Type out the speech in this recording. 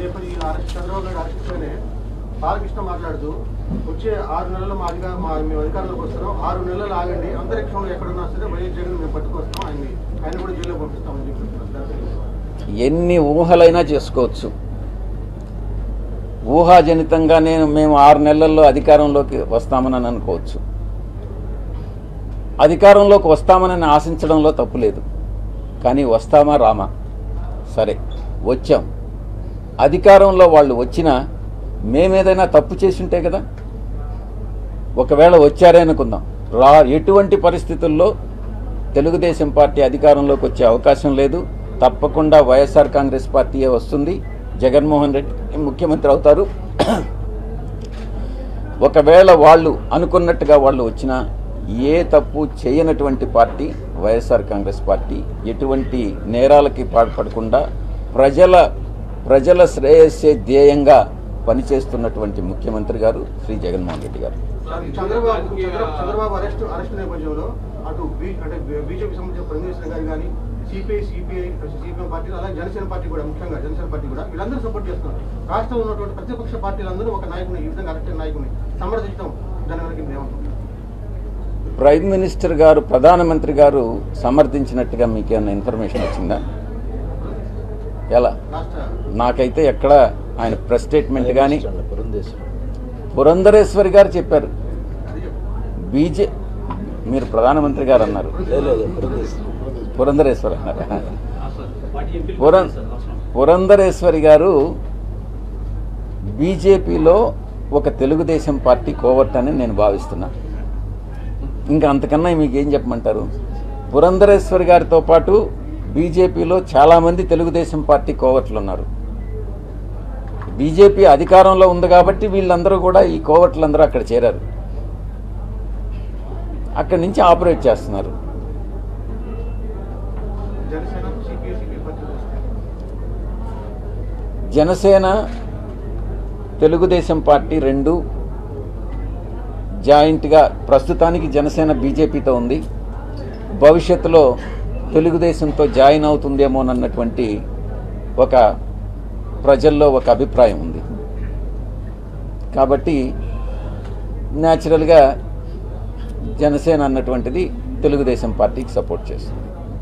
నేపథ్యం ఈ అరెస్ట్ చంద్రబాబు నాయుడు అరెస్ట్తోనే బాలకృష్ణ మాట్లాడుతూ వచ్చే ఆరు నెలలు మా అధికార మా మేము అధికారంలోకి వస్తున్నాం ఆరు నెలలు ఆగండి అంతరిక్షంలో ఎక్కడున్నా సరే వైఎస్ జగన్ మేము పట్టుకొస్తాం ఆయన్ని ఆయన కూడా జైల్లో పంపిస్తామని చెప్పి ఎన్ని ఊహలైనా చేసుకోవచ్చు ఊహాజనితంగా నేను మేము ఆరు నెలల్లో అధికారంలోకి వస్తామని అనుకోవచ్చు అధికారంలోకి వస్తామని ఆశించడంలో తప్పు లేదు కానీ వస్తామా రామా సరే వచ్చాం అధికారంలో వాళ్ళు వచ్చినా మేమేదైనా తప్పు చేసి ఉంటే కదా ఒకవేళ వచ్చారే అనుకుందాం రా ఎటువంటి పరిస్థితుల్లో తెలుగుదేశం పార్టీ అధికారంలోకి వచ్చే అవకాశం లేదు తప్పకుండా వైఎస్ఆర్ కాంగ్రెస్ పార్టీయే వస్తుంది జగన్మోహన్ రెడ్డి ముఖ్యమంత్రి అవుతారు ఒకవేళ వాళ్ళు అనుకున్నట్టుగా వాళ్ళు వచ్చినా ఏ తప్పు చేయనటువంటి పార్టీ వైఎస్ఆర్ కాంగ్రెస్ పార్టీ ఎటువంటి నేరాలకి పాల్పడకుండా ప్రజల ప్రజల శ్రేయస్సే ధ్యేయంగా పనిచేస్తున్నటువంటి ముఖ్యమంత్రి గారు శ్రీ జగన్మోహన్ రెడ్డి గారు చంద్రబాబు చంద్ర- చంద్రబాబు అరెస్ట్ అరెస్ట్ నేపథ్యంలో అటు బీ అంటే బీజేపీ సంబంధించిన పరమేశ్వర గారు కానీ సిపిఐ సిపిఐ సిపిఎం పార్టీ అలాగే జనసేన పార్టీ కూడా ముఖ్యంగా జనసేన పార్టీ కూడా వీళ్ళందరూ సపోర్ట్ చేస్తున్నారు రాష్ట్రంలో ఉన్నటువంటి ప్రతిపక్ష పార్టీలందరూ ఒక నాయకుని ఈ విధంగా అరెస్ట్ అయిన నాయకుని సమర్థించడం దాని వరకు ఏమంటారు ప్రైమ్ మినిస్టర్ గారు ప్రధానమంత్రి గారు సమర్థించినట్టుగా మీకు ఏమైనా ఇన్ఫర్మేషన్ వచ్చిందా ఎలా రాష్ట్ర నాకైతే ఎక్కడ ఆయన ప్రెస్ స్టేట్మెంట్ కానీ పురంధేశ్వరం పురంధరేశ్వరి గారు చెప్పారు అది చెప్పు. బీజే మీరు ప్రధానమంత్రి గారు అన్నారు లేదు పురంధేశ్వరం పురంధరేశ్వరి అన్నారు పురం పురంధరేశ్వరి గారు బీజేపీలో ఒక తెలుగుదేశం పార్టీ కోవర్ట్ అని నేను భావిస్తున్నా ఇంకా అంతకన్నా మీకు ఏం చెప్పమంటారు పురంధరేశ్వరి గారితో పాటు బీజేపీలో చాలామంది తెలుగుదేశం పార్టీ కోవర్ట్లు ఉన్నారు బీజేపీ అధికారంలో ఉంది కాబట్టి వీళ్ళందరూ కూడా ఈ కోవర్ట్లందరూ అక్కడ చేరారు అక్కడి నుంచి ఆపరేట్ చేస్తున్నారు జనసేన సిపిఐ సిపిఐ పార్టీలు వస్తాయి జనసేన తెలుగుదేశం పార్టీ రెండు జాయింట్గా ప్రస్తుతానికి జనసేన బీజేపీతో ఉంది భవిష్యత్తులో తెలుగుదేశంతో జాయిన్ అవుతుందేమోనన్నటువంటి ఒక ప్రజల్లో ఒక అభిప్రాయం ఉంది కాబట్టి న్యాచురల్గా జనసేన అన్నటువంటిది తెలుగుదేశం పార్టీకి సపోర్ట్ చేస్తుంది